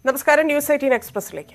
നമസ്കാരം news eighteen എക്സ്പ്രസിലേക്ക്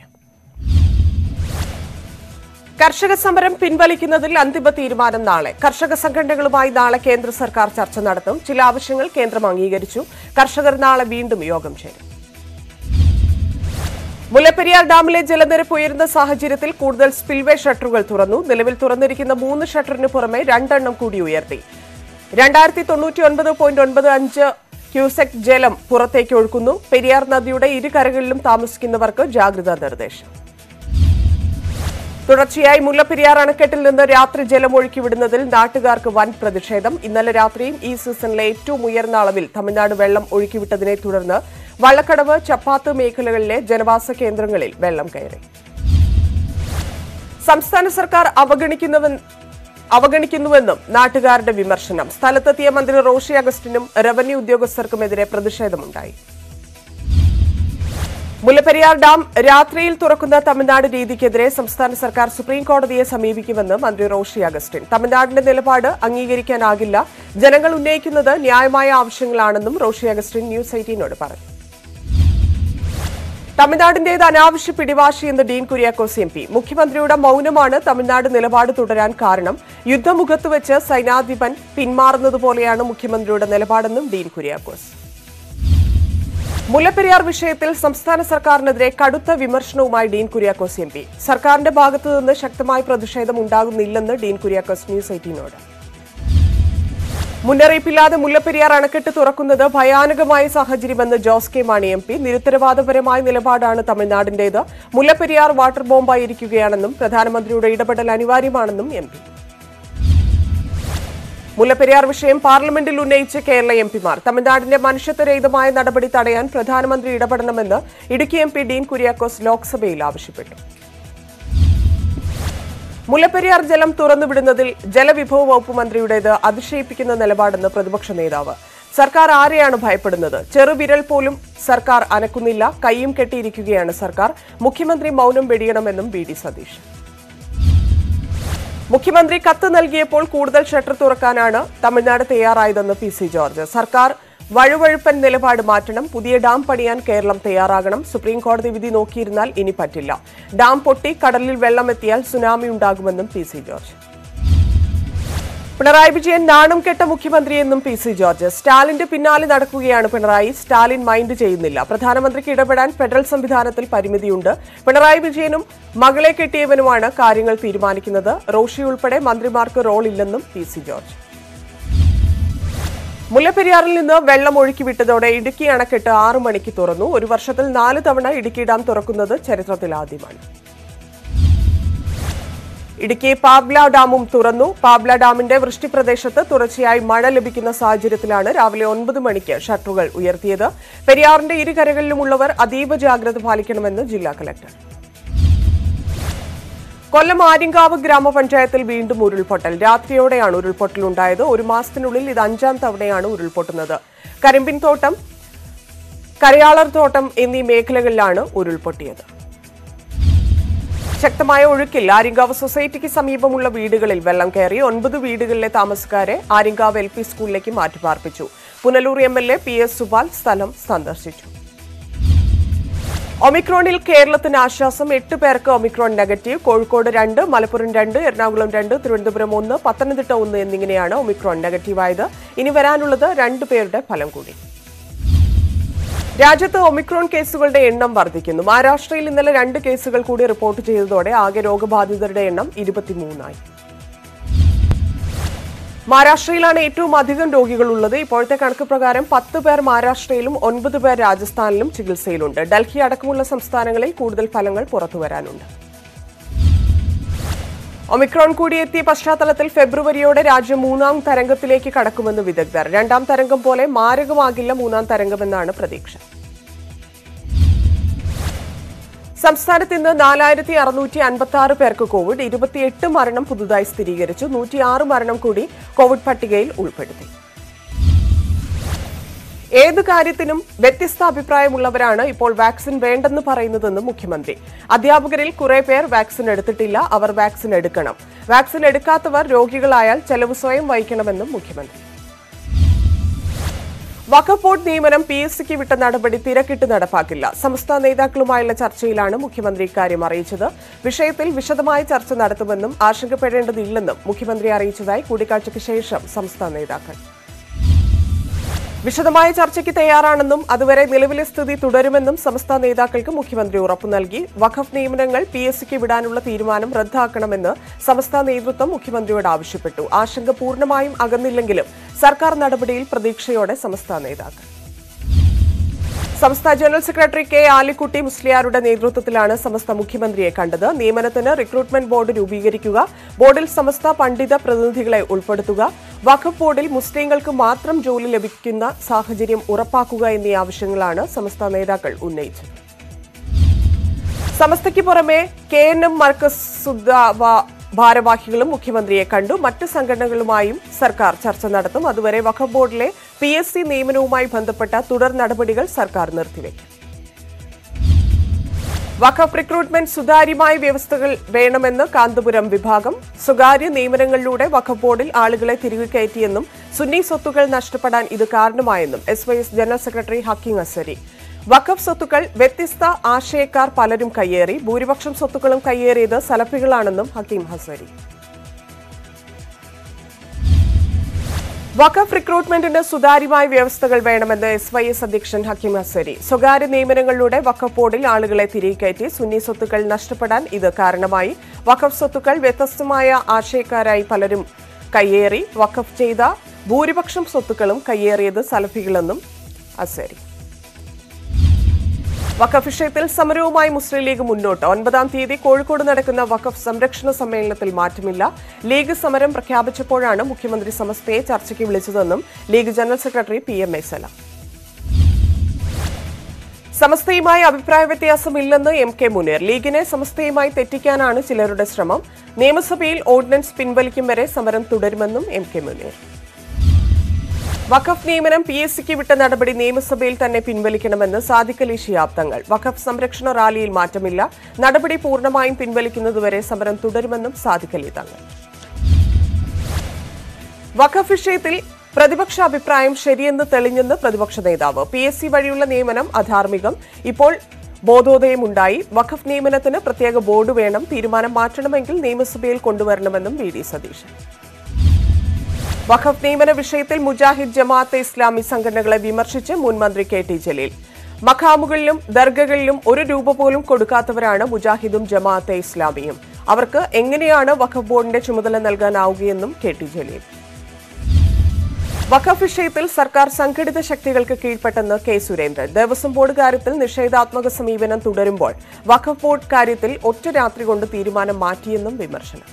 കർഷക സമരം പിൻവലിക്കുന്നതിൽ അന്തിമ തീരുമാനം നാളെ കർഷക സംഘടനകളുമായി നാളെ കേന്ദ്ര സർക്കാർ ചർച്ച നടത്തും ചില ആവശ്യങ്ങൾ കേന്ദ്രം അംഗീകരിച്ചു കർഷകർ നാളെ വീണ്ടും യോഗം ചേരും മുല്ലപ്പെരിയാർ ഡാമിലെ ജലനിരപ്പ് ഉയരുന്ന സാഹചര്യത്തിൽ കൂടുതൽ സ്പിൽവേ ഷട്ടറുകൾ തുറന്നു നിലവിൽ തുറന്നിരിക്കുന്ന മൂന്ന് ഷട്ടറിന് പുറമെ രണ്ടെണ്ണം കൂടി ഉയർത്തി രണ്ടായിരത്തി തൊണ്ണൂറ്റി ഒൻപത് പോയിന്റ് ഒൻപത് അഞ്ച് ക്യൂസെക് ജലം പുറത്തേക്ക് ഒഴുക്കുന്നു പെരിയാർ നദിയുടെ ഇരുകരകളിലും താമസിക്കുന്നവർക്ക് ജാഗ്രതാ നിർദ്ദേശം തുടർച്ചയായി മുല്ലപ്പെരിയാർ അണക്കെട്ടിൽ നിന്ന് രാത്രി ജലം ഒഴുക്കിവിടുന്നതിൽ നാട്ടുകാർക്ക് വൻ പ്രതിഷേധം ഇന്നലെ രാത്രിയും ഈ സീസണിലെ ഏറ്റവും ഉയർന്ന അളവിൽ തമിഴ്നാട് വെള്ളം ഒഴുക്കിവിട്ടതിനെ തുടർന്ന് വള്ളക്കടവ് ചപ്പാത്ത് മേഖലകളിലെ ജനവാസ കേന്ദ്രങ്ങളിൽ വെള്ളം കയറി സംസ്ഥാന സർക്കാർ അവഗണിക്കുന്നവൻ അവഗണിക്കുന്നുവെന്നും നാട്ടുകാരുടെ വിമർശനം സ്ഥലത്തെത്തിയ മന്ത്രി റോഷി അഗസ്റ്റിനും റവന്യൂ ഉദ്യോഗസ്ഥർക്കുമെതിരെ പ്രതിഷേധമുണ്ടായി മുല്ലപ്പെരിയാർ ഡാം രാത്രിയിൽ തുറക്കുന്ന തമിഴ്നാട് രീതിക്കെതിരെ സംസ്ഥാന സർക്കാർ സുപ്രീം കോടതിയെ സമീപിക്കുമെന്ന് മന്ത്രി റോഷി അഗസ്റ്റിൻ തമിഴ്നാടിന്റെ നിലപാട് അംഗീകരിക്കാനാകില്ല ജനങ്ങൾ ഉന്നയിക്കുന്നത് ന്യായമായ ആവശ്യങ്ങളാണെന്നും റോഷി അഗസ്റ്റിൻ ന്യൂസ് എയ്റ്റീനോട് പറഞ്ഞു തമിഴ്നാടിന്റേത് അനാവശ്യ പിടിവാശിയെന്ന് ഡീൻ കുര്യാക്കോസ് എം പി മുഖ്യമന്ത്രിയുടെ മൌനമാണ് തമിഴ്നാട് നിലപാട് തുടരാൻ കാരണം യുദ്ധമുഖത്ത് വെച്ച് സൈനാധിപൻ പിന്മാറുന്നതുപോലെയാണ് മുഖ്യമന്ത്രിയുടെ നിലപാടെന്നും ഡീൻ കുര്യാക്കോസ് മുല്ലപ്പെരിയാർ വിഷയത്തിൽ സംസ്ഥാന സർക്കാരിനെതിരെ കടുത്ത വിമർശനവുമായി ഡീൻ കുര്യാക്കോസ് എം പി സർക്കാരിന്റെ ഭാഗത്തുനിന്ന് ശക്തമായ പ്രതിഷേധം ഉണ്ടാകുന്നില്ലെന്ന് ഡീൻ കുര്യാക്കോസ് ന്യൂസ് എയ്റ്റീനോട് മുന്നറിയിപ്പില്ലാതെ മുല്ലപ്പെരിയാർ അണക്കെട്ട് തുറക്കുന്നത് ഭയാനകമായ സാഹചര്യമെന്ന് ജോസ് കെ മാണി എം പി നിരുത്തരവാദപരമായ നിലപാടാണ് തമിഴ്നാടിന്റേത് മുല്ലപ്പെരിയാർ വാട്ടർ ബോംബായിരിക്കുകയാണെന്നും പ്രധാനമന്ത്രിയുടെ ഇടപെടൽ അനിവാര്യമാണെന്നും എം പി മുല്ലപ്പെരിയാർ വിഷയം പാർലമെന്റിൽ ഉന്നയിച്ച് കേരള എം പിമാർ തമിഴ്നാടിന്റെ മനുഷ്യത്വരഹിതമായ നടപടി തടയാൻ പ്രധാനമന്ത്രി ഇടപെടണമെന്ന് ഇടുക്കി എം പി ഡീൻ കുര്യാക്കോസ് ലോക്സഭയിൽ ആവശ്യപ്പെട്ടു മുല്ലപ്പെരിയാർ ജലം തുറന്നുവിടുന്നതിൽ ജലവിഭവ വകുപ്പ് മന്ത്രിയുടേത് അതിശയിപ്പിക്കുന്ന നിലപാടെന്ന് പ്രതിപക്ഷ നേതാവ് സർക്കാർ ആരെയാണ് ഭയപ്പെടുന്നത് ചെറുവിരൽ പോലും സർക്കാർ അനക്കുന്നില്ല കൈയും കെട്ടിയിരിക്കുകയാണ് സർക്കാർ മുഖ്യമന്ത്രി മൗനം വെടിയണമെന്നും ബി ഡി സതീഷ് മുഖ്യമന്ത്രി കത്ത് നൽകിയപ്പോൾ കൂടുതൽ ഷട്ടർ തുറക്കാനാണ് തമിഴ്നാട് തയ്യാറായതെന്ന് പി സി ജോർജ് സർക്കാർ വഴുവഴുപ്പൻ നിലപാട് മാറ്റണം പുതിയ ഡാം പണിയാൻ കേരളം തയ്യാറാകണം സുപ്രീം കോടതി വിധി നോക്കിയിരുന്നാൽ ഇനി പറ്റില്ല ഡാം പൊട്ടി കടലിൽ വെള്ളമെത്തിയാൽ സുനാമി ഉണ്ടാകുമെന്നും പി സി ജോർജ് പിണറായി വിജയൻ നാണം കെട്ട മുഖ്യമന്ത്രിയെന്നും പി സി ജോർജ് സ്റ്റാലിന്റെ പിന്നാലെ നടക്കുകയാണ് പിണറായി സ്റ്റാലിൻ മൈൻഡ് ചെയ്യുന്നില്ല പ്രധാനമന്ത്രിക്ക് ഇടപെടാൻ ഫെഡറൽ സംവിധാനത്തിൽ പരിമിതിയുണ്ട് പിണറായി വിജയനും മകളെ കെട്ടിയവനുമാണ് കാര്യങ്ങൾ തീരുമാനിക്കുന്നത് റോഷി ഉൾപ്പെടെ മന്ത്രിമാർക്ക് റോൾ ഇല്ലെന്നും പി സി ജോർജ് മുല്ലപ്പെരിയാറിൽ നിന്ന് വെള്ളം ഒഴുക്കിവിട്ടതോടെ ഇടുക്കി അണക്കെട്ട് ആറു മണിക്ക് തുറന്നു ഒരു വർഷത്തിൽ നാല് തവണ ഇടുക്കി ഡാം തുറക്കുന്നത് ചരിത്രത്തിലാദ്യമാണ് ഇടുക്കി പാബ്ല ഡാമും തുറന്നു പാബ്ല ഡാമിന്റെ വൃഷ്ടിപ്രദേശത്ത് തുടർച്ചയായി മഴ ലഭിക്കുന്ന സാഹചര്യത്തിലാണ് രാവിലെ ഒൻപത് മണിക്ക് ഷട്ടറുകൾ ഉയർത്തിയത് പെരിയാറിന്റെ ഇരുകരകളിലുമുള്ളവർ അതീവ ജാഗ്രത പാലിക്കണമെന്ന് ജില്ലാ കലക്ടർ കൊല്ലം ആര്യങ്കാവ് ഗ്രാമപഞ്ചായത്തിൽ വീണ്ടും ഉരുൾപൊട്ടൽ രാത്രിയോടെയാണ് ഉരുൾപൊട്ടൽ ഉണ്ടായത് ഒരു മാസത്തിനുള്ളിൽ ഇത് അഞ്ചാം തവണയാണ് ഉരുൾപൊട്ടുന്നത് കരിമ്പിൻ തോട്ടം കരയാളർ തോട്ടം എന്നീ മേഖലകളിലാണ് ഉരുൾപൊട്ടിയത് ശക്തമായ ഒഴുക്കിൽ ആര്യങ്കാവ് സൊസൈറ്റിക്ക് സമീപമുള്ള വീടുകളിൽ വെള്ളം കയറി ഒൻപത് വീടുകളിലെ താമസക്കാരെ ആര്യങ്കാവ് എൽ പി സ്കൂളിലേക്ക് മാറ്റിപ്പാർപ്പിച്ചു Punalur M L A P S Supal സ്ഥലം സന്ദർശിച്ചു ഒമിക്രോണിൽ കേരളത്തിന് ആശ്വാസം എട്ട് പേർക്ക് ഒമിക്രോൺ നെഗറ്റീവ് കോഴിക്കോട് രണ്ട് മലപ്പുറം രണ്ട് എറണാകുളം രണ്ട് തിരുവനന്തപുരം ഒന്ന് പത്തനംതിട്ട ഒന്ന് എന്നിങ്ങനെയാണ് ഒമിക്രോൺ നെഗറ്റീവായത് ഇനി വരാനുള്ളത് രണ്ടു പേരുടെ ഫലം കൂടി രാജ്യത്ത് ഒമിക്രോൺ കേസുകളുടെ എണ്ണം വർദ്ധിക്കുന്നു മഹാരാഷ്ട്രയിൽ ഇന്നലെ രണ്ട് കേസുകൾ കൂടി റിപ്പോർട്ട് ചെയ്തതോടെ ആകെ രോഗബാധിതരുടെ എണ്ണം ഇരുപത്തിമൂന്നായി മഹാരാഷ്ട്രയിലാണ് ഏറ്റവും അധികം രോഗികൾ ഉള്ളത് ഇപ്പോഴത്തെ കണക്ക് പ്രകാരം പത്ത് പേർ മഹാരാഷ്ട്രയിലും ഒൻപത് പേർ രാജസ്ഥാനിലും ചികിത്സയിലുണ്ട് ഡൽഹി അടക്കമുള്ള സംസ്ഥാനങ്ങളിൽ കൂടുതൽ ഫലങ്ങൾ പുറത്തുവരാനുണ്ട് ഒമിക്രോൺ കൂടി എത്തിയ പശ്ചാത്തലത്തിൽ ഫെബ്രുവരിയോടെ രാജ്യം മൂന്നാം തരംഗത്തിലേക്ക് കടക്കുമെന്ന് വിദഗ്ധർ രണ്ടാം തരംഗം പോലെ മാരകമാകില്ല മൂന്നാം തരംഗമെന്നാണ് പ്രതീക്ഷ സംസ്ഥാനത്ത് ഇന്ന് നാലായിരത്തി അറുന്നൂറ്റി അൻപത്തി ആറ് പേർക്ക് കോവിഡ് ഇരുപത്തിയെട്ട് മരണം പുതുതായി സ്ഥിരീകരിച്ചു നൂറ്റിയാറ് മരണം കൂടി കോവിഡ് പട്ടികയിൽ ഉൾപ്പെടുത്തി ഏത് കാര്യത്തിനും വ്യത്യസ്ത അഭിപ്രായമുള്ളവരാണ് ഇപ്പോൾ വാക്സിൻ വേണ്ടെന്ന് പറയുന്നതെന്ന് മുഖ്യമന്ത്രി അധ്യാപകരിൽ കുറെ പേർ വാക്സിൻ എടുത്തിട്ടില്ല അവർ വാക്സിൻ എടുക്കണം വാക്സിൻ എടുക്കാത്തവർ രോഗികളായാൽ ചെലവ് സ്വയം വഹിക്കണമെന്നും മുഖ്യമന്ത്രി വഖഫ് ബോർഡ് നിയമനം പി എസ് സിക്ക് വിട്ട നടപടി തിരക്കിട്ട് നടപ്പാക്കില്ല സംസ്ഥാന നേതാക്കളുമായുള്ള ചർച്ചയിലാണ് മുഖ്യമന്ത്രി ഇക്കാര്യം അറിയിച്ചത് വിഷയത്തിൽ വിശദമായ ചർച്ച നടത്തുമെന്നും ആശങ്കപ്പെടേണ്ടതില്ലെന്നും മുഖ്യമന്ത്രി അറിയിച്ചതായി കൂടിക്കാഴ്ചയ്ക്ക് ശേഷം സംസ്ഥാന നേതാക്കൾ വിശദമായ ചർച്ചയ്ക്ക് തയ്യാറാണെന്നും അതുവരെ നിലവിലെ സ്ഥിതി തുടരുമെന്നും സംസ്ഥാന നേതാക്കൾക്ക് മുഖ്യമന്ത്രി ഉറപ്പു നൽകി വഖഫ് നിയമനങ്ങൾ പി എസ് സിക്ക് വിടാനുള്ള തീരുമാനം റദ്ദാക്കണമെന്ന് സംസ്ഥാന നേതൃത്വം മുഖ്യമന്ത്രിയോട് ആവശ്യപ്പെട്ടു ആശങ്ക പൂർണ്ണമായും അകന്നില്ലെങ്കിലും സർക്കാർ നടപടിയിൽ പ്രതീക്ഷയോടെ സംസ്ഥാന നേതാക്കൾ സംസ്ഥാന ജനറൽ സെക്രട്ടറി കെ ആലിക്കുട്ടി മുസ്ലിയാരുടെ നേതൃത്വത്തിലാണ് സമസ്ത മുഖ്യമന്ത്രിയെ കണ്ടത് നിയമനത്തിന് റിക്രൂട്ട്മെന്റ് ബോർഡ് രൂപീകരിക്കുക ബോർഡിൽ സമസ്ത പണ്ഡിത പ്രതിനിധികളെ ഉൾപ്പെടുത്തുക വഖഫ് ബോർഡിൽ മുസ്ലിങ്ങൾക്ക് മാത്രം ജോലി ലഭിക്കുന്ന സാഹചര്യം ഉറപ്പാക്കുക എന്നീ ആവശ്യങ്ങളാണ് സമസ്ത നേതാക്കൾ ഉന്നയിച്ചത് സമസ്തയ്ക്ക് പുറമെ കെ എൻ എം മർക്കസ് സുദ്ദാവ ഭാരവാഹികളും മുഖ്യമന്ത്രിയെ കണ്ടു മറ്റ് സംഘടനകളുമായും സർക്കാർ ചർച്ച നടത്തും അതുവരെ വഖഫ് ബോർഡിലെ പി എസ് സി നിയമനവുമായി ബന്ധപ്പെട്ട തുടർ നടപടികൾ സർക്കാർ നിർത്തിവെക്കും വഖഫ് റിക്രൂട്ട്മെന്റ് സുതാര്യമായ വ്യവസ്ഥകൾ വേണമെന്ന് കാന്തപുരം വിഭാഗം സ്വകാര്യ നിയമനങ്ങളിലൂടെ വഖഫ് ബോർഡിൽ ആളുകളെ തിരികെ കയറ്റിയെന്നും സുന്നി സ്വത്തുക്കൾ നഷ്ടപ്പെടാൻ ഇത് കാരണമായെന്നും S Y S general secretary Hakeem Azhari Waqf സ്വത്തുക്കൾ വ്യത്യസ്ത ആശയക്കാർ പലരും കയ്യേറി ഭൂരിപക്ഷം സ്വത്തുക്കളും കയ്യേറിയത് സലഫികളാണെന്നും ഹക്കീം ഹസരി വഖഫ് റിക്രൂട്ട്മെന്റിന് സുതാര്യമായ വ്യവസ്ഥകൾ വേണമെന്ന് എസ് വൈ എസ് അധ്യക്ഷൻ ഹക്കീം ഹസരി സ്വകാര്യ നിയമനങ്ങളിലൂടെ വഖഫ് ബോർഡിൽ ആളുകളെ തിരികെ കയറ്റി സുന്നി സ്വത്തുക്കൾ നഷ്ടപ്പെടാൻ ഇത് കാരണമായി വഖഫ് സ്വത്തുക്കൾ വ്യത്യസ്തമായ ആശയക്കാരായി പലരും കയ്യേറി വഖഫ് ചെയ്ത ഭൂരിപക്ഷം സ്വത്തുക്കളും കയ്യേറിയത് സലഫികളെന്നും അസരി വഖഫ് വിഷയത്തിൽ സമരവുമായി മുസ്ലിം ലീഗ് മുന്നോട്ട് ഒൻപതാം തീയതി കോഴിക്കോട് നടക്കുന്ന വഖഫ് സംരക്ഷണ സമ്മേളനത്തിൽ മാറ്റമില്ല ലീഗ് സമരം പ്രഖ്യാപിച്ചപ്പോഴാണ് മുഖ്യമന്ത്രി സമസ്തയെ ചർച്ചയ്ക്ക് വിളിച്ചതെന്നും League general secretary P M A Salam സമസ്തയുമായി അഭിപ്രായ വ്യത്യാസമില്ലെന്ന് എം കെ മുനീർ ലീഗിനെ സമസ്തയുമായി തെറ്റിക്കാനാണ് ചിലരുടെ ശ്രമം നിയമസഭയിൽ ഓർഡിനൻസ് പിൻവലിക്കും വരെ സമരം തുടരുമെന്നും എം കെ മുനീർ വഖഫ് നിയമനം പി എസ് സിക്ക് വിട്ട നടപടി നിയമസഭയിൽ തന്നെ പിൻവലിക്കണമെന്ന് സാദിഖ് അലി ഷിയാബ് തങ്ങൾ വഖഫ് സംരക്ഷണ റാലിയിൽ മാറ്റമില്ല നടപടി പൂർണ്ണമായും പിൻവലിക്കുന്നതുവരെ സമരം തുടരുമെന്നും സാദിഖ് അലി തങ്ങൾ വഖഫ് വിഷയത്തിൽ പ്രതിപക്ഷ അഭിപ്രായം ശരിയെന്ന് തെളിഞ്ഞെന്ന് പ്രതിപക്ഷ നേതാവ് പി എസ് സി വഴിയുള്ള നിയമനം അധാർമികം ഇപ്പോൾ ബോധോദയമുണ്ടായി വഖഫ് നിയമനത്തിന് പ്രത്യേക ബോർഡ് വേണം തീരുമാനം മാറ്റണമെങ്കിൽ നിയമസഭയിൽ കൊണ്ടുവരണമെന്നും വി ഡി സതീശൻ വഖഫ് നിയമന വിഷയത്തിൽ മുജാഹിദ് ജമാഅത്തെ ഇസ്ലാമി സംഘടനകളെ വിമർശിച്ച് മുൻ മന്ത്രി കെ ടി ജലീൽ മഖാമുകളിലും ദർഗകളിലും ഒരു രൂപ പോലും കൊടുക്കാത്തവരാണ് മുജാഹിദും ജമാഅത്തെ ഇസ്ലാമിയും അവർക്ക് എങ്ങനെയാണ് വഖഫ് ബോർഡിന്റെ ചുമതല നൽകാനാവുകയെന്നും കെ ടി ജലീൽ വഖഫ് വിഷയത്തിൽ സർക്കാർ സംഘടിത ശക്തികൾക്ക് കീഴ്പ്പെട്ടെന്ന് കെ സുരേന്ദ്രൻ ദേവസ്വം ബോർഡ് കാര്യത്തിൽ നിഷേധാത്മക സമീപനം തുടരുമ്പോൾ വഖഫ് ബോർഡ് കാര്യത്തിൽ ഒറ്റ രാത്രി കൊണ്ട് തീരുമാനം മാറ്റിയെന്നും വിമർശനം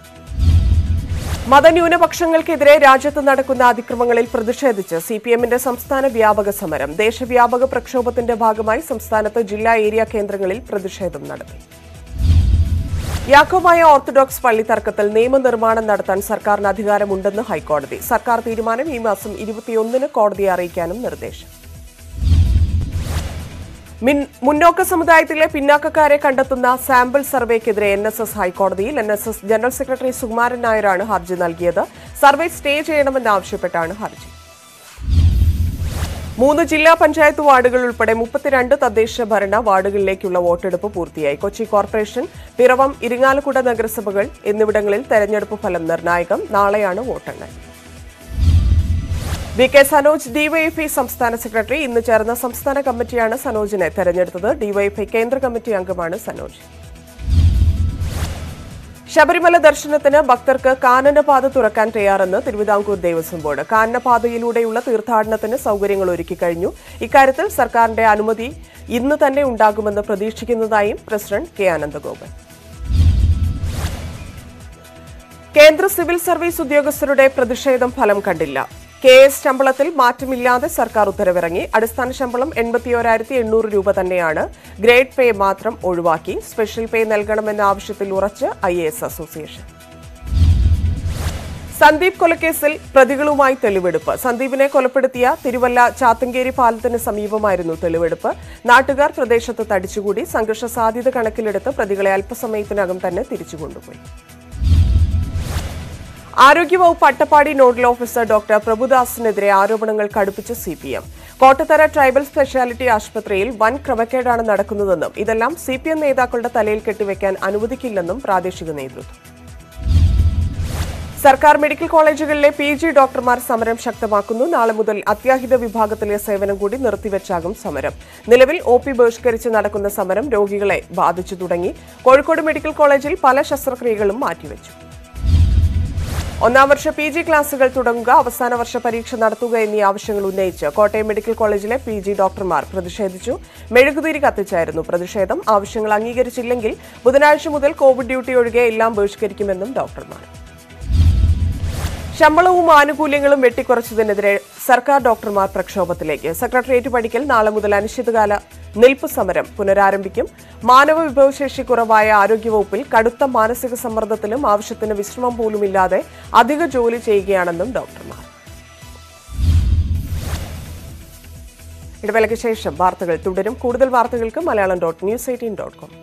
മതന്യൂനപക്ഷങ്ങൾക്കെതിരെ രാജ്യത്ത് നടക്കുന്ന അതിക്രമങ്ങളിൽ പ്രതിഷേധിച്ച് സി പി എമ്മിന്റെ സംസ്ഥാന വ്യാപക സമരം ദേശവ്യാപക പ്രക്ഷോഭത്തിന്റെ ഭാഗമായി സംസ്ഥാനത്ത് ജില്ലാ ഏരിയ കേന്ദ്രങ്ങളിൽ പ്രതിഷേധം നടത്തി യാക്കോബായ ഓർത്തഡോക്സ് പള്ളി തർക്കത്തിൽ നിയമനിർമ്മാണം നടത്താൻ സർക്കാരിന് അധികാരമുണ്ടെന്ന് ഹൈക്കോടതി സർക്കാർ തീരുമാനം ഈ മാസം ഇരുപത്തിയൊന്നിന് കോടതിയെ അറിയിക്കാനും നിർദ്ദേശം മിൻ- മുന്നോക്ക സമുദായത്തിലെ പിന്നാക്കക്കാരെ കണ്ടെത്തുന്ന സാമ്പിൾ സർവേക്കെതിരെ എൻ എസ് എസ് ഹൈക്കോടതിയിൽ N S S general secretary Sukumaran നായരാണ് ഹർജി നൽകിയത് സർവേ സ്റ്റേ ചെയ്യണമെന്നാവശ്യപ്പെട്ടാണ് ഹർജി മൂന്ന് ജില്ലാ പഞ്ചായത്ത് വാർഡുകൾ ഉൾപ്പെടെ മുപ്പത്തിരണ്ട് തദ്ദേശ ഭരണ വാർഡുകളിലേക്കുള്ള വോട്ടെടുപ്പ് പൂർത്തിയായി കൊച്ചി കോർപ്പറേഷൻ പിറവം ഇരിങ്ങാലക്കുട നഗരസഭകൾ എന്നിവിടങ്ങളിൽ തെരഞ്ഞെടുപ്പ് ഫലം നിർണായകം നാളെയാണ് വോട്ടെണ്ണൽ വി കെ സനോജ് ഡിവൈഎഫ്ഐ സംസ്ഥാന സെക്രട്ടറി ഇന്ന് ചേർന്ന സംസ്ഥാന കമ്മിറ്റിയാണ് സനോജിനെ തെരഞ്ഞെടുത്തത് ഡിവൈഎഫ്ഐ കേന്ദ്ര കമ്മിറ്റി അംഗമാണ് സനോജ് ശബരിമല ദർശനത്തിന് ഭക്തർക്ക് കാനനപാത തുറക്കാൻ തയ്യാറെന്ന് തിരുവിതാംകൂർ ദേവസ്വം ബോർഡ് കാനനപാതയിലൂടെയുള്ള തീർത്ഥാടനത്തിന് സൗകര്യങ്ങൾ ഒരുക്കി കഴിഞ്ഞു ഇക്കാര്യത്തിൽ സർക്കാരിന്റെ അനുമതി ഇന്ന് തന്നെ ഉണ്ടാകുമെന്ന് പ്രതീക്ഷിക്കുന്നതായും പ്രസിഡന്റ് കെ ആനന്ദഗോപൻ കേന്ദ്ര സിവിൽ സർവീസ് ഉദ്യോഗസ്ഥരുടെ പ്രതിഷേധം ഫലം കണ്ടില്ല കെ എസ് ശമ്പളത്തിൽ മാറ്റമില്ലാതെ സർക്കാർ ഉത്തരവിറങ്ങി അടിസ്ഥാന ശമ്പളം എൺപത്തിയോരായിരത്തി എണ്ണൂറ് രൂപ തന്നെയാണ് ഗ്രേഡ് പേ മാത്രം ഒഴിവാക്കി സ്പെഷ്യൽ പേ നൽകണമെന്ന ആവശ്യത്തിൽ ഉറച്ച് I A S association Sandeep കൊലക്കേസിൽ പ്രതികളുമായി തെളിവെടുപ്പ് സന്ദീപിനെ കൊലപ്പെടുത്തിയ തിരുവല്ല ചാത്തങ്കേരി പാലത്തിന് സമീപമായിരുന്നു തെളിവെടുപ്പ് നാട്ടുകാർ പ്രദേശത്ത് തടിച്ചുകൂടി സംഘർഷ സാധ്യത കണക്കിലെടുത്ത് പ്രതികളെ അല്പസമയത്തിനകം തന്നെ തിരിച്ചു കൊണ്ടുപോയി ആരോഗ്യവകുപ്പ് അട്ടപ്പാടി നോഡൽ ഓഫീസർ ഡോക്ടർ പ്രഭുദാസിനെതിരെ ആരോപണങ്ങൾ കടുപ്പിച്ച് C P M Kottathara tribal speciality ആശുപത്രിയിൽ വൻ ക്രമക്കേടാണ് നടക്കുന്നതെന്നും ഇതെല്ലാം സി പി എം നേതാക്കളുടെ തലയിൽ കെട്ടിവെക്കാൻ അനുവദിക്കില്ലെന്നും പ്രാദേശിക നേതൃത്വം സർക്കാർ മെഡിക്കൽ കോളേജുകളിലെ പി ജി ഡോക്ടർമാർ സമരം ശക്തമാക്കുന്നു നാളെ മുതൽ അത്യാഹിത വിഭാഗത്തിലെ സേവനം കൂടി നിർത്തിവെച്ചാകും സമരം നിലവിൽ ഒ പി ബഹിഷ്കരിച്ച് നടക്കുന്ന സമരം രോഗികളെ ബാധിച്ചു തുടങ്ങി കോഴിക്കോട് മെഡിക്കൽ കോളേജിൽ പല ശസ്ത്രക്രിയകളും മാറ്റിവെച്ചു ഒന്നാം വർഷ പി ജി ക്ലാസുകൾ തുടങ്ങുക അവസാന വർഷ പരീക്ഷ നടത്തുക എന്നീ ആവശ്യങ്ങൾ ഉന്നയിച്ച് കോട്ടയം മെഡിക്കൽ കോളേജിലെ പി ജി ഡോക്ടർമാർ പ്രതിഷേധിച്ചു മെഴുകുതിരി കത്തിച്ചായിരുന്നു പ്രതിഷേധം ആവശ്യങ്ങൾ അംഗീകരിച്ചില്ലെങ്കിൽ ബുധനാഴ്ച മുതൽ കോവിഡ് ഡ്യൂട്ടി ഒഴികെ എല്ലാം ബഹിഷ്കരിക്കുമെന്നും ഡോക്ടർമാർ ശമ്പളവും ആനുകൂല്യങ്ങളും വെട്ടിക്കുറച്ചതിനെതിരെ സർക്കാർ ഡോക്ടർമാർ പ്രക്ഷോഭത്തിലേക്ക് സെക്രട്ടേറിയറ്റ് പഠിക്കൽ നാളെ മുതൽ അനിശ്ചിതകാല നിൽപ്പ് സമരം പുനരാരംഭിക്കും മാനവ വിഭവശേഷി കുറവായ ആരോഗ്യവകുപ്പിൽ കടുത്ത മാനസിക സമ്മർദ്ദത്തിലും ആവശ്യത്തിന് വിശ്രമം പോലുമില്ലാതെ അധിക ജോലി ചെയ്യുകയാണെന്നും ഡോക്ടർമാർ ഇടവേളയ്ക്ക് ശേഷം വാർത്തകൾ തുടരും കൂടുതൽ വാർത്തകൾക്ക് Malayalam dot news eighteen dot com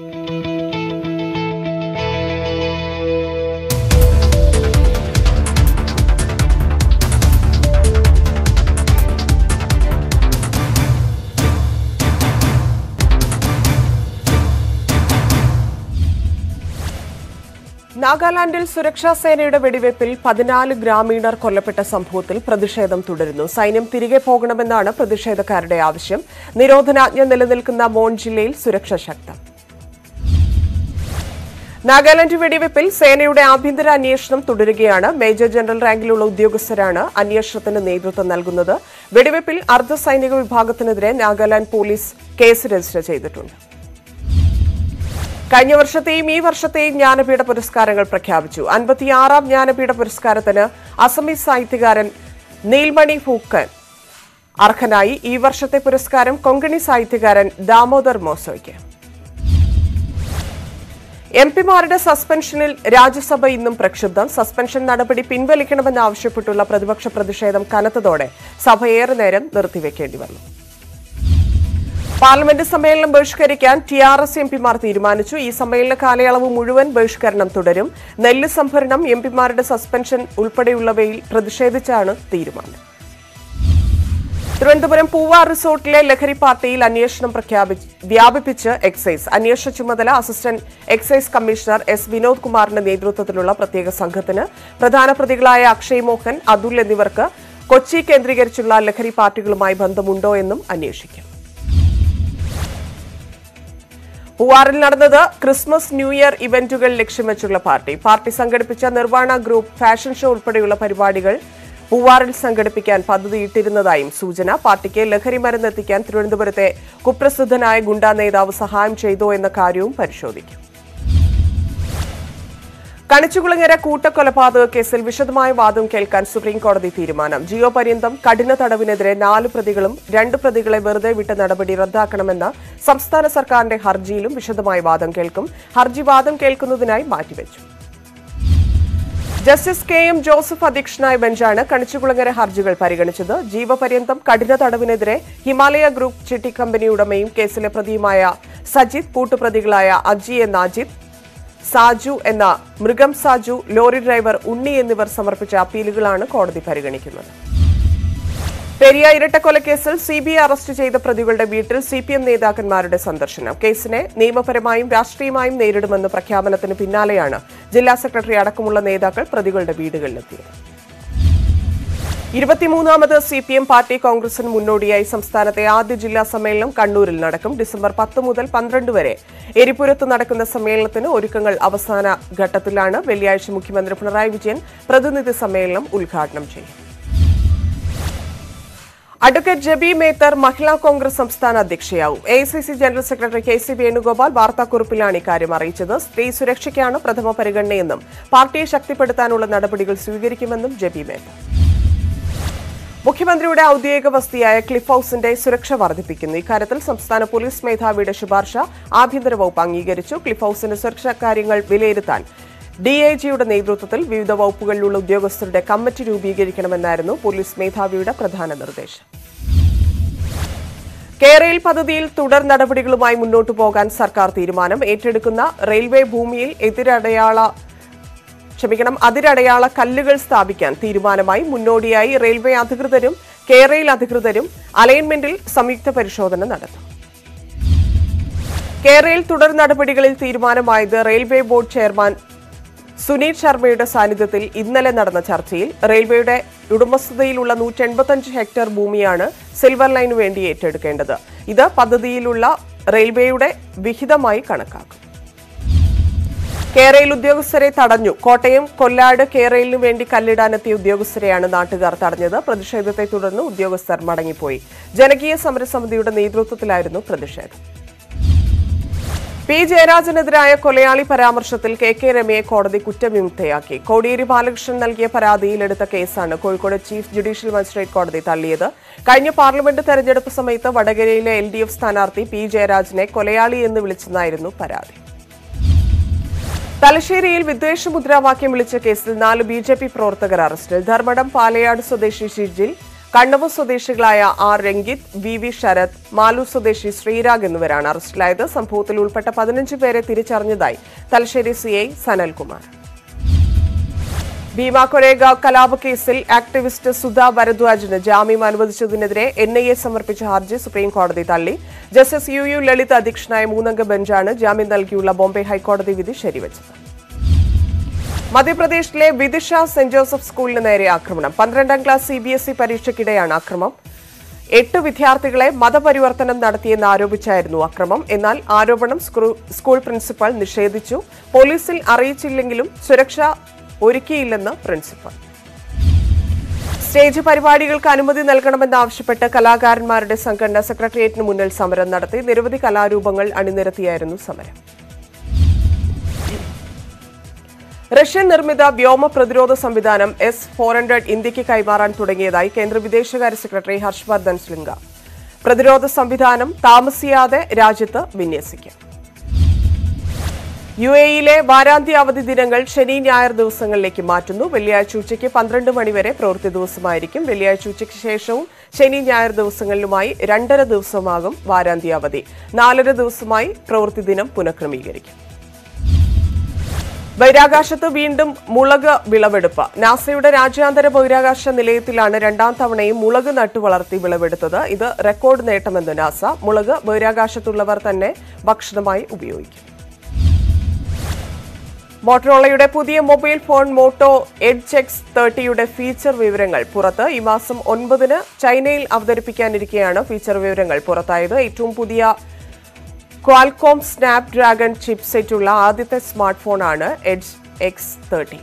നാഗാലാൻഡിൽ സുരക്ഷാ സേനയുടെ വെടിവയ്പിൽ പതിനാല് ഗ്രാമീണർ കൊല്ലപ്പെട്ട സംഭവത്തിൽ പ്രതിഷേധം തുടരുന്നു സൈന്യം തിരികെ പോകണമെന്നാണ് പ്രതിഷേധക്കാരുടെ ആവശ്യം നിരോധനാജ്ഞ നിലനിൽക്കുന്ന മോൺ ജില്ലയിൽ സുരക്ഷ ശക്തം നാഗാലാൻഡ് വെടിവയ്പിൽ സേനയുടെ ആഭ്യന്തര അന്വേഷണം തുടരുകയാണ് മേജർ ജനറൽ റാങ്കിലുള്ള ഉദ്യോഗസ്ഥരാണ് അന്വേഷണത്തിന് നേതൃത്വം നൽകുന്നത് വെടിവയ്പിൽ അർദ്ധ സൈനിക വിഭാഗത്തിനെതിരെ നാഗാലാൻഡ് പോലീസ് കേസ് രജിസ്റ്റർ ചെയ്തിട്ടുണ്ട് കഴിഞ്ഞ വർഷത്തെയും ഈ വർഷത്തെയും ജ്ഞാനപീഠ പുരസ്കാരങ്ങൾ പ്രഖ്യാപിച്ചു അൻപത്തിയാറാം ജ്ഞാനപീഠ പുരസ്കാരത്തിന് അസമീസ് സാഹിത്യകാരൻ നീൽമണി ഫൂക്കൻ അർഹനായി ഈ വർഷത്തെ പുരസ്കാരം കൊങ്കണി സാഹിത്യകാരൻ ദാമോദർ മോസോയ്ക്ക് എം പിമാരുടെ സസ്പെൻഷനിൽ രാജ്യസഭ ഇന്നും പ്രക്ഷുബ്ധം സസ്പെൻഷൻ നടപടി പിൻവലിക്കണമെന്നാവശ്യപ്പെട്ടുള്ള പ്രതിപക്ഷ പ്രതിഷേധം കനത്തതോടെ സഭ ഏറെ നേരം നിർത്തിവെക്കേണ്ടി വന്നു പാർലമെന്റ് സമ്മേളനം ബഹിഷ്കരിക്കാൻ ടി ആർ എസ് എം പിമാർ തീരുമാനിച്ചു ഈ സമ്മേളന കാലയളവ് മുഴുവൻ ബഹിഷ്കരണം തുടരും നെല്ല് സംഭരണം എം പിമാരുടെ സസ്പെൻഷൻ ഉൾപ്പെടെയുള്ളവയിൽ പ്രതിഷേധിച്ചാണ് തീരുമാനം തിരുവനന്തപുരം പൂവാർ റിസോർട്ടിലെ ലഹരി പാർട്ടിയിൽ അന്വേഷണം പ്രഖ്യാപിച്ച് വ്യാപിപ്പിച്ച് എക്സൈസ് അന്വേഷണ ചുമതല assistant excise commissioner S Vinod കുമാറിന്റെ നേതൃത്വത്തിലുള്ള പ്രത്യേക സംഘത്തിന് പ്രധാന പ്രതികളായ അക്ഷയ് മോഹൻ അതുൽ എന്നിവർക്ക് കൊച്ചി കേന്ദ്രീകരിച്ചുള്ള ലഹരി പാർട്ടികളുമായി ബന്ധമുണ്ടോ എന്നും അന്വേഷിക്കും പൂവാറിൽ നടന്നത് ക്രിസ്മസ് ന്യൂ ഇയർ ഇവന്റുകൾ ലക്ഷ്യം വെച്ചുള്ള പാർട്ടി പാർട്ടി സംഘടിപ്പിച്ച നിർവാണ ഗ്രൂപ്പ് ഫാഷൻ ഷോ ഉൾപ്പെടെയുള്ള പരിപാടികൾ പൂവാറിൽ സംഘടിപ്പിക്കാൻ പദ്ധതിയിട്ടിരുന്നതായും സൂചന പാർട്ടിക്ക് ലഹരി മരുന്ന് എത്തിക്കാൻ തിരുവനന്തപുരത്തെ കുപ്രസിദ്ധനായ ഗുണ്ടാ നേതാവ് സഹായം ചെയ്തോ എന്ന കാര്യവും പരിശോധിക്കും കണിച്ചുകുളങ്ങര കൂട്ടക്കൊലപാതക കേസിൽ വിശദമായ വാദം കേൾക്കാൻ സുപ്രീം കോടതി തീരുമാനം ജിയോ പര്യന്തം കഠിന തടവിനെതിരെ നാല് പ്രതികളും രണ്ട് പ്രതികളെ വെറുതെ വിട്ട നടപടി റദ്ദാക്കണമെന്ന സംസ്ഥാന സർക്കാരിന്റെ ഹർജിയിലും വിശദമായ വാദം കേൾക്കും ഹർജി വാദം കേൾക്കുന്നതിനായി മാറ്റിവെച്ചു ജസ്റ്റിസ് കെ എം ജോസഫ് അധ്യക്ഷനായ ബെഞ്ചാണ് കണിച്ചുകുളങ്ങര ഹർജികൾ പരിഗണിച്ചത് ജീവപര്യന്തം കഠിന തടവിനെതിരെ ഹിമാലയ ഗ്രൂപ്പ് ചിട്ടി കമ്പനി ഉടമയും കേസിലെ പ്രതിയുമായ സജിത് കൂട്ടുപ്രതികളായ അജി എന്ന അജിത് സാജു എന്ന മൃഗം സാജു ലോറി ഡ്രൈവർ ഉണ്ണി എന്നിവർ സമർപ്പിച്ച അപ്പീലുകളാണ് കോടതി പരിഗണിക്കുന്നത് പെരിയ ഇരട്ടക്കൊലക്കേസിൽ സി ബി ഐ അറസ്റ്റ് ചെയ്ത പ്രതികളുടെ വീട്ടിൽ സി പി എം നേതാക്കന്മാരുടെ സന്ദർശനം കേസിനെ നിയമപരമായും രാഷ്ട്രീയമായും നേരിടുമെന്ന പ്രഖ്യാപനത്തിന് പിന്നാലെയാണ് ജില്ലാ സെക്രട്ടറി അടക്കമുള്ള നേതാക്കൾ പ്രതികളുടെ വീടുകളിലെത്തിയത് ഇരുപത്തിമൂന്നാമത് സി പി എം പാർട്ടി കോൺഗ്രസിന് മുന്നോടിയായി സംസ്ഥാനത്തെ ആദ്യ ജില്ലാ സമ്മേളനം കണ്ണൂരിൽ നടക്കും ഡിസംബർ പത്ത് മുതൽ പന്ത്രണ്ട് വരെ എരിപുരത്ത് നടക്കുന്ന സമ്മേളനത്തിന് ഒരുക്കങ്ങൾ അവസാന ഘട്ടത്തിലാണ് വെള്ളിയാഴ്ച മുഖ്യമന്ത്രി പിണറായി വിജയൻ പ്രതിനിധി സമ്മേളനം ഉദ്ഘാടനം ചെയ്യും അഡ്വക്കേറ്റ് ജബി മേത്തർ മഹിളാ കോൺഗ്രസ് സംസ്ഥാന അധ്യക്ഷയാവും A general secretary K C Venugopal വാർത്താക്കുറിപ്പിലാണ് ഇക്കാര്യം അറിയിച്ചത് സ്ത്രീ സുരക്ഷയ്ക്കാണ് പ്രഥമ പരിഗണനയെന്നും പാർട്ടിയെ ശക്തിപ്പെടുത്താനുള്ള നടപടികൾ സ്വീകരിക്കുമെന്നും ജബി മേത്തർ മുഖ്യമന്ത്രിയുടെ ഔദ്യോഗിക വസതിയായ ക്ലിഫ് ഹൌസിന്റെ സുരക്ഷ വർദ്ധിപ്പിക്കുന്നു ഇക്കാര്യത്തിൽ സംസ്ഥാന പോലീസ് മേധാവിയുടെ ശുപാർശ ആഭ്യന്തര വകുപ്പ് അംഗീകരിച്ചു ക്ലിഫ് ഹൌസിന്റെ സുരക്ഷാ കാര്യങ്ങൾ വിലയിരുത്താൻ ഡിഐജിയുടെ നേതൃത്വത്തിൽ വിവിധ വകുപ്പുകളിലുള്ള ഉദ്യോഗസ്ഥരുടെ കമ്മിറ്റി രൂപീകരിക്കണമെന്നായിരുന്നു പോലീസ് മേധാവിയുടെ പ്രധാന നിർദ്ദേശം കേരയിൽ പദ്ധതിയിൽ തുടർ നടപടികളുമായി മുന്നോട്ടു പോകാൻ സർക്കാർ തീരുമാനം ഏറ്റെടുക്കുന്ന റെയിൽവേ ഭൂമിയിൽ എതിരടയാള ക്ഷമിക്കണം അതിരടയാള കല്ലുകൾ സ്ഥാപിക്കാൻ തീരുമാനമായി മുന്നോടിയായി റെയിൽവേ അധികൃതരും കേരയിൽ അധികൃതരും അലൈൻമെന്റിൽ സംയുക്ത പരിശോധന നടത്തും കേരയിൽ തുടർ നടപടികളിൽ തീരുമാനമായത് റെയിൽവേ ബോർഡ് ചെയർമാൻ സുനീത് ശർമ്മയുടെ സാന്നിധ്യത്തിൽ ഇന്നലെ നടന്ന ചർച്ചയിൽ റെയിൽവേയുടെ ഉടമസ്ഥതയിലുള്ള നൂറ്റി എൺപത്തഞ്ച് ഹെക്ടർ ഭൂമിയാണ് സിൽവർ ലൈനു വേണ്ടി ഏറ്റെടുക്കേണ്ടത് ഇത് പദ്ധതിയിലുള്ള റെയിൽവേയുടെ വിഹിതമായി കണക്കാക്കും കേരയിൽ ഉദ്യോഗസ്ഥരെ തടഞ്ഞു കോട്ടയം കൊല്ലാട് കേരയിലിനു വേണ്ടി കല്ലിടാനെത്തിയ ഉദ്യോഗസ്ഥരെയാണ് നാട്ടുകാർ തടഞ്ഞത് പ്രതിഷേധത്തെ തുടർന്ന് ഉദ്യോഗസ്ഥർ മടങ്ങിപ്പോയി ജനകീയ സമരസമിതിയുടെ നേതൃത്വത്തിലായിരുന്നു പ്രതിഷേധം പി ജയരാജനെതിരായ കൊലയാളി പരാമർശത്തിൽ കെ കെ രമയെ കോടതി കുറ്റവിമുക്തയാക്കി കോടിയേരി ബാലകൃഷ്ണൻ നൽകിയ പരാതിയിൽ എടുത്ത കേസാണ് കോഴിക്കോട് ചീഫ് ജുഡീഷ്യൽ മജിസ്ട്രേറ്റ് കോടതി തള്ളിയത് കഴിഞ്ഞ പാർലമെന്റ് തെരഞ്ഞെടുപ്പ് സമയത്ത് വടകരയിലെ എൽ ഡി എഫ് സ്ഥാനാർത്ഥി പി ജയരാജനെ കൊലയാളി എന്ന് വിളിച്ചെന്നായിരുന്നു പരാതി തലശ്ശേരിയിൽ വിദ്വേഷ മുദ്രാവാക്യം വിളിച്ച കേസിൽ നാല് ബി ജെ പി പ്രവർത്തകർ അറസ്റ്റിൽ ധർമ്മടം പാലയാട് സ്വദേശി ഷിജിൽ കണ്ണവ സ്വദേശികളായ R Rangith V V Sarath മാലു സ്വദേശി ശ്രീരാഗ് എന്നിവരാണ് അറസ്റ്റിലായത് സംഭവത്തിൽ ഉൾപ്പെട്ട പതിനഞ്ച് പേരെ തിരിച്ചറിഞ്ഞതായി തലശ്ശേരി സി ഐ സനൽകുമാർ ഭീമ കൊരേഗ കലാപ കേസിൽ ആക്ടിവിസ്റ്റ് സുധ ഭരദ്വാജിന് ജാമ്യം അനുവദിച്ചതിനെതിരെ എൻ ഐ എ സമർപ്പിച്ച ഹർജി സുപ്രീം കോടതി തള്ളി ജസ്റ്റിസ് യു യു ലളിത് അധ്യക്ഷനായ മൂന്നംഗ ബെഞ്ചാണ് ജാമ്യം നൽകിയുള്ള ബോംബെ ഹൈക്കോടതി വിധി ശരിവച്ചത് മധ്യപ്രദേശിലെ വിദിഷ സെന്റ് ജോസഫ് സ്കൂളിന് നേരെ ആക്രമണം പന്ത്രണ്ടാം class C B S E പരീക്ഷയ്ക്കിടെയാണ് ആക്രമണം എട്ട് വിദ്യാർത്ഥികളെ മതപരിവർത്തനം നടത്തിയെന്ന് ആരോപിച്ചായിരുന്നു അക്രമം എന്നാൽ ആരോപണം സ്ക്രൂ- സ്കൂൾ പ്രിൻസിപ്പൽ നിഷേധിച്ചു പോലീസിൽ അറിയിച്ചില്ലെങ്കിലും സുരക്ഷ ഒരുക്കിയില്ലെന്ന് പ്രിൻസിപ്പൽ സ്റ്റേജ് പരിപാടികൾക്ക് അനുമതി നൽകണമെന്നാവശ്യപ്പെട്ട് കലാകാരന്മാരുടെ സംഘടന സെക്രട്ടേറിയറ്റിന് മുന്നിൽ സമരം നടത്തി നിരവധി കലാരൂപങ്ങൾ അണിനിരത്തിയായിരുന്നു സമരം റഷ്യൻ നിർമ്മിത വ്യോമ പ്രതിരോധ സംവിധാനം എസ് ഫോർ ഹൺഡ്രഡ് ഇന്ത്യക്ക് കൈമാറാൻ തുടങ്ങിയതായി കേന്ദ്ര വിദേശകാര്യ സെക്രട്ടറി ഹർഷവർദ്ധൻ ശൃംഗ പ്രതിരോധ സംവിധാനം താമസിയാതെ രാജ്യത്ത് വിന്യസിക്കും യു എയിലെ വാരാന്ത്യ അവധി ദിനങ്ങൾ ശനി ഞായർ ദിവസങ്ങളിലേക്ക് മാറ്റുന്നു വെള്ളിയാഴ്ച ഉച്ചയ്ക്ക് പന്ത്രണ്ട് മണിവരെ പ്രവൃത്തി ദിവസമായിരിക്കും വെള്ളിയാഴ്ച ഉച്ചയ്ക്ക് ശേഷവും ശനി ഞായർ ദിവസങ്ങളിലുമായി രണ്ടര ദിവസമാകും വാരാന്ത്യ അവധി നാലര ദിവസമായി പ്രവൃത്തി ദിനം പുനഃക്രമീകരിക്കും ബഹിരാകാശത്ത് വീണ്ടും മുളക് വിളവെടുപ്പ് നാസയുടെ രാജ്യാന്തര ബഹിരാകാശ നിലയത്തിലാണ് രണ്ടാം തവണയും മുളക് നട്ടു വളർത്തി വിളവെടുത്തത് ഇത് റെക്കോർഡ് നേട്ടമെന്ന് നാസ മുളക് ബഹിരാകാശത്തുള്ളവർ തന്നെ ഭക്ഷണമായി ഉപയോഗിക്കും മോട്ടറോളയുടെ പുതിയ mobile phone Moto Edge X തേർട്ടിയുടെ ഫീച്ചർ വിവരങ്ങൾ പുറത്ത് ഈ മാസം ഒൻപതിന് ചൈനയിൽ അവതരിപ്പിക്കാനിരിക്കെയാണ് ഫീച്ചർ വിവരങ്ങൾ പുറത്തായത് ഏറ്റവും പുതിയ ക്വാൽകോം സ്നാപ് ഡ്രാഗൺ ചിപ്സെറ്റുള്ള ആദ്യത്തെ സ്മാർട്ട് ഫോണാണ് എഡ്ജ് എക്സ് തേർട്ടി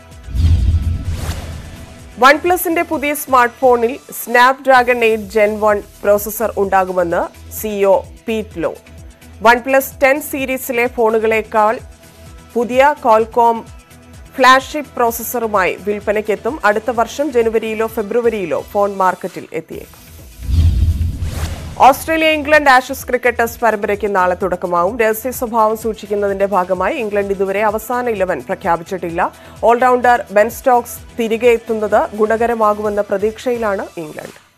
വൺ പ്ലസിന്റെ പുതിയ സ്മാർട്ട് ഫോണിൽ Snapdragon eight gen one processor ഉണ്ടാകുമെന്ന് CEO Pete Lau One Plus ten സീരീസിലെ ഫോണുകളേക്കാൾ പുതിയ കോൾകോം ഫ്ലാഗ്ഷിപ്പ് പ്രോസസറുമായി വിൽപ്പനയ്ക്കെത്തും അടുത്ത വർഷം ജനുവരിയിലോ ഫെബ്രുവരിയിലോ ഫോൺ മാർക്കറ്റിൽ എത്തിയേക്കും Australia England Ashes cricket test പരമ്പരയ്ക്ക് നാളെ തുടക്കമാവും രഹസ്യ സ്വഭാവം സൂക്ഷിക്കുന്നതിന്റെ ഭാഗമായി ഇംഗ്ലണ്ട് ഇതുവരെ അവസാന ഇലവൻ പ്രഖ്യാപിച്ചിട്ടില്ല ഓൾറൗണ്ടർ ബെൻ സ്റ്റോക്സ് തിരികെ എത്തുന്നത് ഗുണകരമാകുമെന്ന പ്രതീക്ഷയിലാണ് ഇംഗ്ലണ്ട്